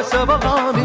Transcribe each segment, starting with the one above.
சிவகாமி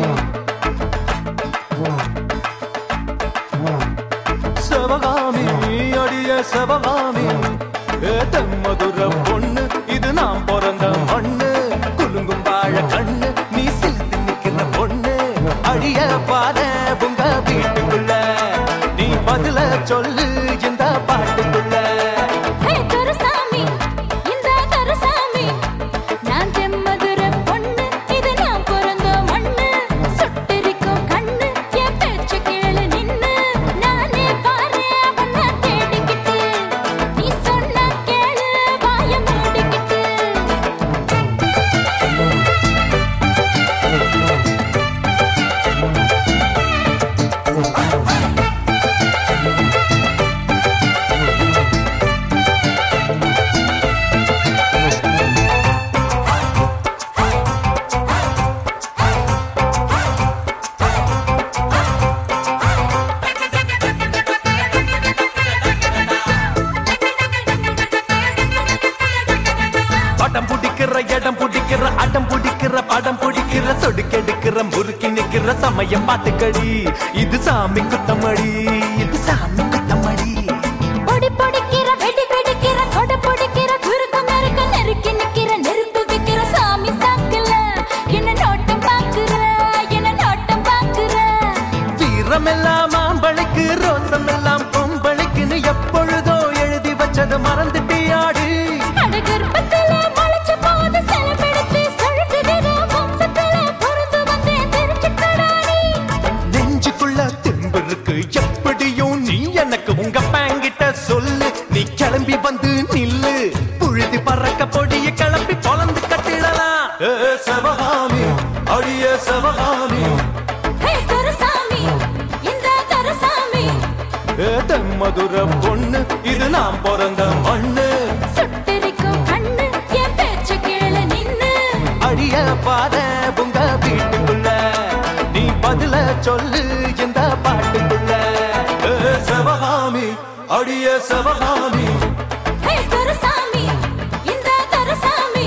சிவகாமி அடிய சிவகாமி ஏ தெம்மதுர பொண்ணு இது நான் பிறந்த மண்ணு குலுங்கும் வாழ கண்ணு நீ சிலித்து நிக்கிற பொண்ணு அடிய பாத உங்க வீட்டுக்குள்ள நீ பதில சொல்லு இந்த பாட்டுக்குள்ள ஹே கருசாமி இந்த கருசாமி நான் தெம்மதுர பொண்ணு இது நான் பிறந்த மண்ணு சுட்டெரிக்கும் கண்ணு என் பேச்ச கேளு நின்னு நானே பாரு அவன தேடிக்கிட்டு நீ சொன்ன கேளு வாய மூடிக்கிட்டு படம் பிடிக்கிற இடம் பிடிக்கிற அடம் பிடிக்கிற படம் பிடிக்கிற சொடுக்கெடுக்கிற முறுக்கி நிக்கிற சமயம் பாத்துக்கடி இது சாமி குத்தமடி இது சாமி குத்தமடி பொடி பொடிக்கிற வெடி வெடிக்கிற கொடை பொடிக்கிற குறுக்கு நறுக்கு நெருக்கி நிக்கிற நெருப்பு வைக்கிற சாமி சாக்கல என்ன நோட்டம் பாக்குற என்ன நோட்டம் பாக்குற வீரமெல்லாம் ஆம்பளைக்கு ரோசம் எல்லாம் பொம்பளைக்குன்னு எப்பொழுதோ எழுதி வச்சது மறந்துட்டியாடி அட கர்ப்பத்துல முளைச்ச போது செலவெடுத்து சொழுக்கு வித வம்சத்துல பொருந்து வந்தேன் தெரிஞ்சுக்கடாடி நெஞ்சுக்குள்ள தெம்பு இருக்கு எப்படியும் நீ எனக்கு உங்க பேங்கிட்ட சொல்லு நீ கிளம்பி வந்து நில்லு புழுதி பறக்க பொடிய கிளம்பி பொலந்து கட்டிடலாம் ஏ சிவகாமி அடிய சிவகாமி ஹே கருசாமி இந்த கருசாமி ஏ தெம்மதுர பொண்ணு இது நான் பிறந்த மண்ணு சுட்டெரிக்கும் கண்ணு என் பேச்ச கேளு நின்னு அடிய பாத உங்க வீட்டுக்குள்ள நீ பதில சொல்லு இந்த பாட்டுக்குள்ள ஏ சிவகாமி அடிய சிவகாமி ஹே கருசாமி இந்த கருசாமி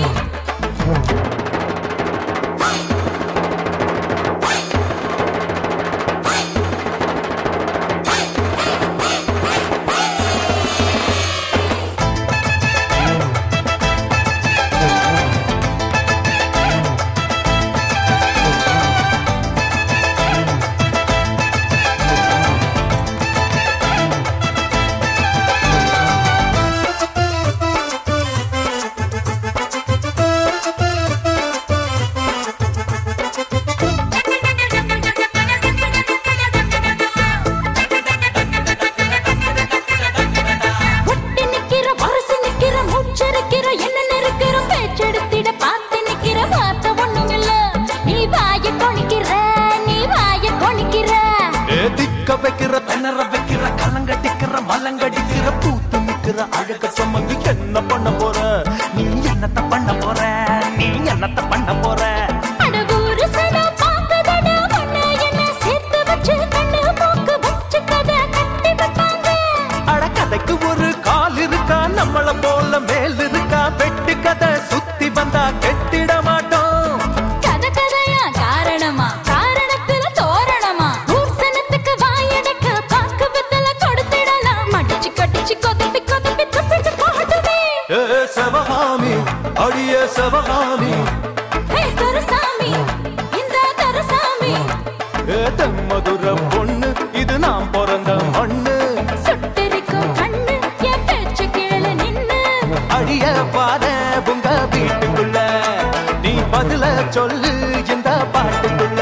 ஒட்டி நிக்கிற வரசி நிக்கிற மூச்சரிக்கிற என்ன நெருக்கிற பேச்செடுத்திட பார்த்து நிக்கிற வார்த்தை ஒண்ணும் இல்ல நீ வாய கொணிக்கிற நீ வாய கொணிக்கிற ஏ திக்க வைக்கிற திணற வைக்கிற கலங்கடிக்கிற மலங்கடிக்கிற பூத்து நிக்கிற அழக சமந்து என்ன பண்ண போற நீ என்னத்த பண்ண போற நீ என்னத்த பண்ண போற அட ஊரு சனா பாக்குதட ஒண்ணு என்ன சேர்த்து வச்சு கண்ணு மூக்கு வச்சு கதை கட்டி வைப்பாங்க அட கதைக்கு ஒரு கால் இருக்கா நம்மள போல மேல் இருக்கா வெட்டு கதை சுத்தி வந்தா கெட்டிட மாட்டோம் கதை கதையா காரணமா காரணத்துல தோரணமா ஊர்சனத்துக்கு வாயடக்க பாக்கு பத்தல கொடுத்திடலாம் மடிச்சு கட்டிச்சு கொதப்பி கொதப்பி துப்பிட்டு போடுவே ஏ சிவகாமி அடிய சிவகாமி ஹே கருசாமி இந்த கருசாமி ஏ தெம்மதுர பொண்ணு இது நான் பிறந்த மண்ணு சுட்டெரிக்கும் கண்ணு என் பேச்ச கேளு நின்னு அடிய பாத உங்க வீட்டுக்குள்ள நீ பதில சொல்லு இந்த பாட்டுக்குள்ள